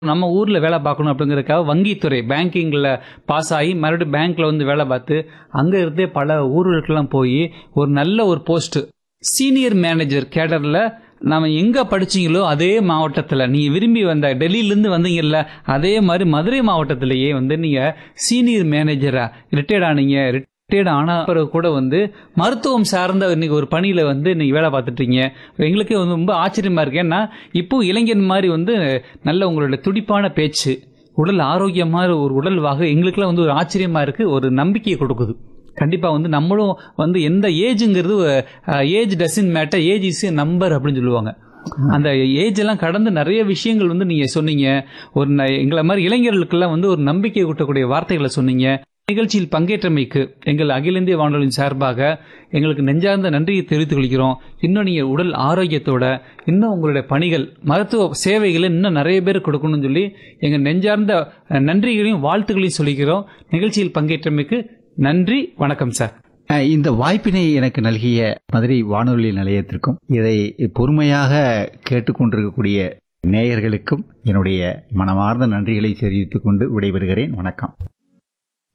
நம்ம ஊர்ல வேலை பார்க்கணும் அப்படிங்கறதுக்காக வங்கித்துறை பேங்கிங்ல பாஸ் ஆகி மறுபடியும் பேங்க்ல வந்து வேலை பார்த்து அங்க இருந்தே பல ஊர்களுக்கெல்லாம் போய் ஒரு நல்ல ஒரு போஸ்ட் சீனியர் மேனேஜர் கேடர்ல நாம எங்க படிச்சீங்களோ அதே மாவட்டத்துல நீங்க விரும்பி வந்த டெல்லியில இருந்து வந்தீங்கல்ல அதே மாதிரி மதுரை மாவட்டத்திலேயே வந்து நீங்க சீனியர் மேனேஜரா ரிட்டையர்ட் ஆனீங்க ரிட்டையர்ட் ஆன பிறகு கூட வந்து மருத்துவம் சார்ந்த இன்னைக்கு ஒரு பணியில வந்து நீங்க வேலை பார்த்துட்டு இருக்கீங்க எங்களுக்கே வந்து ரொம்ப ஆச்சரியமா இருக்கு ஏன்னா இப்போ இளைஞன் மாதிரி வந்து நல்ல உங்களோட துடிப்பான பேச்சு உடல் ஆரோக்கியமான ஒரு உடல் வாக எங்களுக்கெல்லாம் வந்து ஒரு ஆச்சரியமா இருக்கு ஒரு நம்பிக்கையை கொடுக்குது கண்டிப்பா வந்து நம்மளும் வந்து எந்த ஏஜுங்கிறது age doesn't matter age is number அப்படின்னு சொல்லுவாங்க அந்த ஏஜ் எல்லாம் கடந்து நிறைய விஷயங்கள் வந்து நீங்க சொன்னீங்க ஒரு ந- எங்களை மாதிரி இளைஞர்களுக்கெல்லாம் வந்து ஒரு நம்பிக்கை கூட்டக்கூடிய வார்த்தைகளை சொன்னீங்க நிகழ்ச்சியில் பங்கேற்றமைக்கு எங்கள் அகில இந்திய வானொலியின் சார்பாக எங்களுக்கு நெஞ்சார்ந்த நன்றியை தெரிவித்துக் கொள்கிறோம் இன்னும் நீங்க உடல் ஆரோக்கியத்தோட இன்னும் உங்களுடைய பணிகள் மருத்துவ சேவைகளை இன்னும் நிறைய பேர் கொடுக்கணும்னு சொல்லி எங்க நெஞ்சார்ந்த அஹ், நன்றிகளையும் வாழ்த்துக்களையும் சொல்லிக்கிறோம் நிகழ்ச்சியில் பங்கேற்றமைக்கு நன்றி வணக்கம் சார் அஹ், இந்த வாய்ப்பினை எனக்கு நல்கிய மதுரை வானொலி நிலையத்திற்கும் இதை பொறுமையாக கேட்டுக்கொண்டிருக்கக்கூடிய நேயர்களுக்கும் என்னுடைய மனமார்ந்த நன்றிகளை தெரிவித்துக் கொண்டு விடைபெறுகிறேன் வணக்கம்